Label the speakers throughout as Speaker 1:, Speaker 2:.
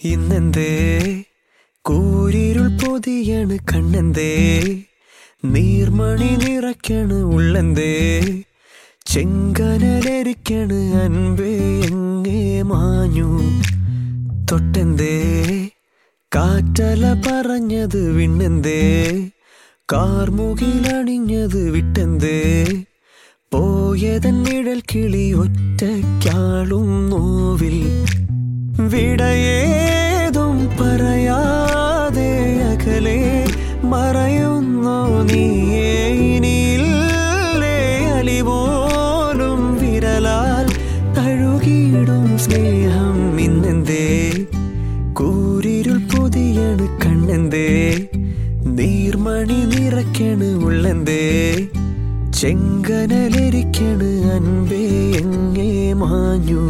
Speaker 1: ഇന്നെന്തേ കൂരിരുൾ പൊതിയണ് കണ്ണെന്തേ നീർമണി നിറയ്ക്കണ് ഉള്ളെന്തേ ചെങ്കനലരിക്കണ് അൻപേ എങ്ങേ മാഞ്ഞു തൊട്ടെന്തേ കാറ്റല പറഞ്ഞത് വിണ്ണെന്തേ കാർമുകിലണിഞ്ഞത് വിട്ടെന്തേ പോയതൻ നിഴൽ കിളി ഒറ്റയ്ക്കാളും നോവിൽ വിടയേതും പറയാതെ അകലെ മറയുന്നോ നീയേ ഇനിയില്ലേ അലിപോലും വിരലാൽ തഴുകിയിടും സ്നേഹം ഇന്നെന്തേ കൂരിരുൾ പൊതിയണ് കണ്ണെന്തേ നീർമണി നിറയ്ക്കണ് ഉള്ളെന്തേ ചെങ്കനലരിക്കണ് അൻപേ എങ്ങേ മാഞ്ഞു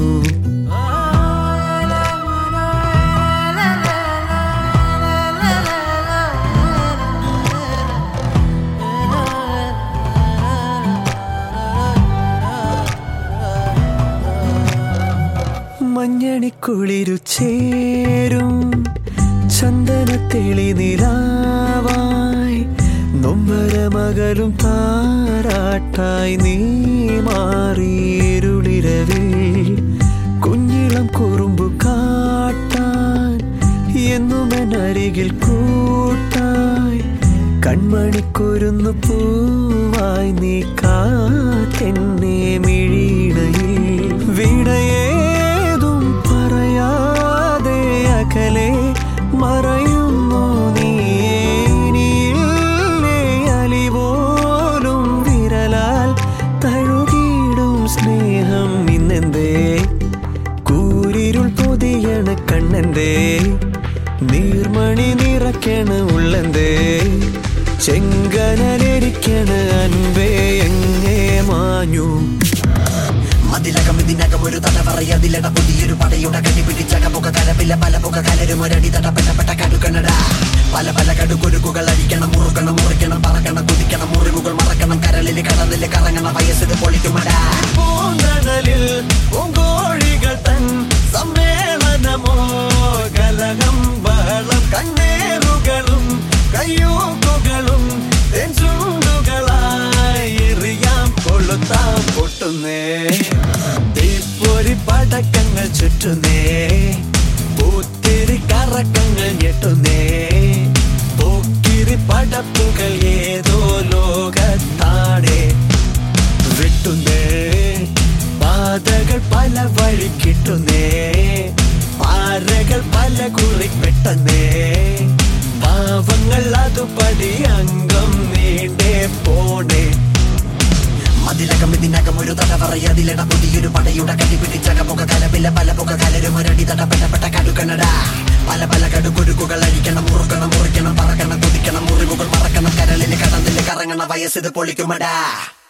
Speaker 1: മഞ്ഞണിക്കുളിരു ചേരും ചന്ദനത്തെളി നിലാവായി നൊമ്പരമകലും താരാട്ടായി നീ മാറിയിരുളിരവിൽ കുഞ്ഞിളം കുറുമ്പു കാട്ടാൻ എന്നുമെന്നരികിൽ കൂട്ടായി കൺമണിക്കൊരുന്നു പൂവായി നീ കാത്തെന്നെ മിഴിയിടയിൽ വിടയേതും പറയാതെ അകലെ മറയുന്നു നീയേ ഇനിയില്ലേ അലിപോലും വിരലാൽ തഴുകിയിടും സ്നേഹം ഇന്നെന്തേ കൂരിരുൾ പൊതിയണ കണ്ണെന്തേ നീർമണി നിറയ്ക്കണ ഉള്ളെന്തേ ചെങ്കനലരിക്കണ അൻപേ എങ്ങേ മാഞ്ഞു
Speaker 2: മതിലകം ഇതിനകം ഒരു തലവറയതിലട പുതിയൊരു പടയുടെ കടി പിടിച്ചക പുക കലപില പല പുക കലരും ഒരടി തടപ്പെട്ടപ്പെട്ട കടുക്കണട പല പല കടുകൊരുക്കുകൾ അടിക്കണം മുറുക്കണം മുറിക്കണം പറക്കണം കുതിക്കണം മുറിവുകൾ മറക്കണം കരളിൽ കടലിൽ കറങ്ങണം വയസ്സിത് പൊളിക്കുമടാ
Speaker 1: പൂന്തണലിൽ പൂങ്കോഴികൾ തൻ സമ്മേളനമോ കലകം ബഹളം കണ്ണേറുകളും കയ്യൂക്കുകളും തെൻചുണ്ടുകളായി എറിയാം കൊളുത്താം പൊട്ടുന്നേ തീപ്പൊരി പടക്കങ്ങൾ ചുറ്റുന്നേ പൂത്തിരി കറക്കങ്ങൾ ഞെട്ടുന്നേ പോക്കിരി പടപ്പുകൾ ഏതോ ലോകത്താണേ വിട്ടുന്നേ പാതകൾ പല വഴി കിട്ടുന്നേ പാറകൾ പല കുറി പെട്ടെന്നേ പാവങ്ങൾ അതുപടി അംഗം നീണ്ടേ പോണേ
Speaker 2: മതിലകം ഇതിനകം ഒരു തലവറയതിലട പുതിയൊരു പടയുടെ കടി പിടിച്ചക പുക കലപില പല പുക കലരും ഒരടി തടപ്പെട്ടപ്പെട്ട കടുക്കണട പല പല കടുകൊരുക്കുകൾ അഴിക്കണം മുറുക്കണം മുറിക്കണം പറക്കണം കുതിക്കണം മുറിവുകൾ മറക്കണം കരളിൽ കടന്നിൽ കറങ്ങണ വയസ്സിത് പൊളിക്കുമടാ